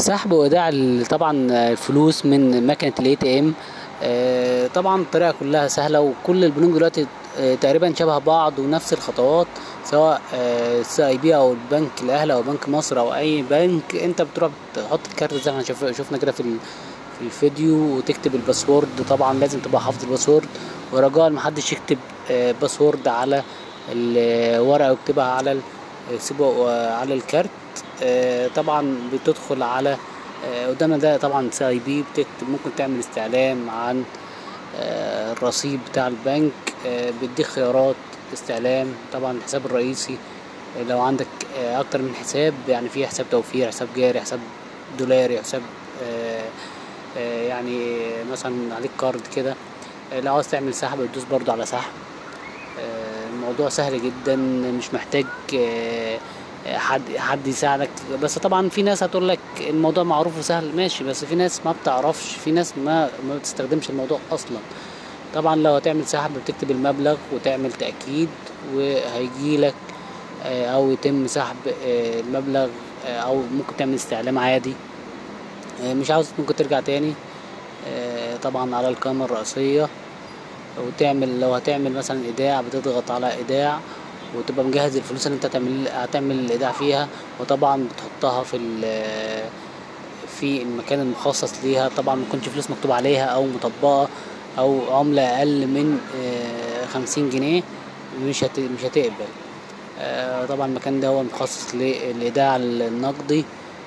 سحب وايداع ال- طبعا الفلوس من مكنه الاي تي ام طبعا الطريقه كلها سهله وكل البنوك دلوقتي آه، تقريبا شبه بعض ونفس الخطوات سواء السي اي بي او البنك الاهلي او بنك مصر او اي بنك انت بتروح تحط الكارت زي ما احنا شف- شفنا كده في ال- في الفيديو وتكتب الباسورد طبعا لازم تبقى حافظ الباسورد ورجاء محدش يكتب آه، باسورد على الورقه ويكتبها على ال- سيبه آه، على الكارت آه، طبعا بتدخل على آه، قدامنا ده طبعا سي اي بي بتكتب ممكن تعمل استعلام عن آه، الرصيد بتاع البنك آه، بيديك خيارات استعلام طبعا الحساب الرئيسي آه، لو عندك آه، اكتر من حساب يعني في حساب توفير حساب جاري حساب دولاري حساب آه، آه، يعني مثلا عليك كارد كده آه، لو عاوز تعمل سحب بتدوس برضو على سحب آه، الموضوع سهل جدا مش محتاج آه، آه، حد حد يساعدك بس طبعا في ناس هتقول لك الموضوع معروف وسهل ماشي بس في ناس ما بتعرفش في ناس ما ما بتستخدمش الموضوع اصلا طبعا لو هتعمل سحب بتكتب المبلغ وتعمل تأكيد وهيجي لك او يتم سحب آه، المبلغ آه، او ممكن تعمل استعلام عادي آه، مش عاوز ممكن ترجع تاني آه، طبعا على القائمة الرئيسية وتعمل لو هتعمل مثلا ايداع بتضغط على ايداع وتبقى مجهز الفلوس اللي انت هتعمل هتعمل الايداع فيها وطبعا بتحطها في ال- في المكان المخصص ليها طبعا ما يكونش فلوس مكتوب عليها او مطبقة او عملة اقل من آه، خمسين جنيه مش هت... مش هتقبل آه، طبعا المكان ده هو مخصص للايداع النقدي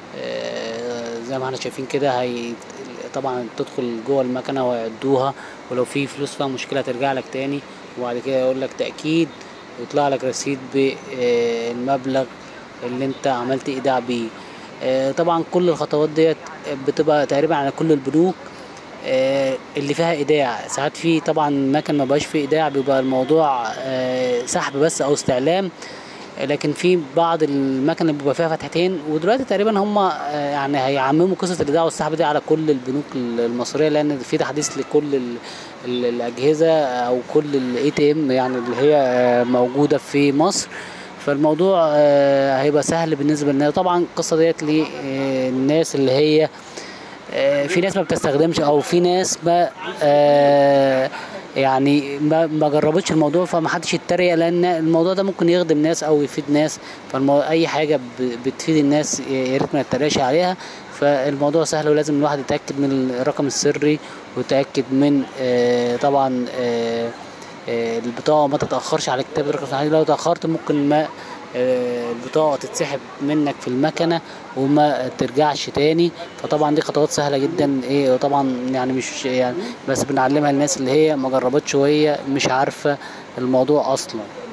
آه، زي ما احنا شايفين كده هي طبعا تدخل جوه المكنه ويعدوها ولو في فلوس فيها مشكله ترجع لك تاني وبعد كده يقول لك تاكيد ويطلع لك رصيد بالمبلغ اللي انت عملت ايداع بيه آه، طبعا كل الخطوات ديت بتبقى تقريبا على كل البنوك آه، اللي فيها ايداع ساعات في طبعا مكان ما بقاش فيه ايداع بيبقى الموضوع آه، سحب بس او استعلام لكن في بعض المكن اللي بيبقى فيها فتحتين ودلوقتي تقريبا هم آه، يعني هيعمموا قصه الايداع والسحب دي على كل البنوك المصريه لان في تحديث لكل ال ال الاجهزه او كل الاي تي ام يعني اللي هي آه، موجوده في مصر فالموضوع آه، هيبقى سهل بالنسبه لنا طبعا القصه ديت للناس اللي هي آه، في ناس ما بتستخدمش او في ناس ما آه، يعني ما ما جربتش الموضوع فما حدش يتريق لان الموضوع ده ممكن يخدم ناس او يفيد ناس فالمو... اي حاجه ب- بتفيد الناس يا ريت ما نتريقش عليها فالموضوع سهل ولازم الواحد يتاكد من الرقم السري ويتاكد من آه، طبعا آه، آه، البطاقه ما تتاخرش على كتاب الرقم الصحيح لو تاخرت ممكن ما آه، البطاقه تتسحب منك في المكنه وما ترجعش تاني فطبعا دي خطوات سهله جدا ايه وطبعا يعني مش يعني بس بنعلمها للناس اللي هي ما جربتش وهي مش عارفه الموضوع اصلا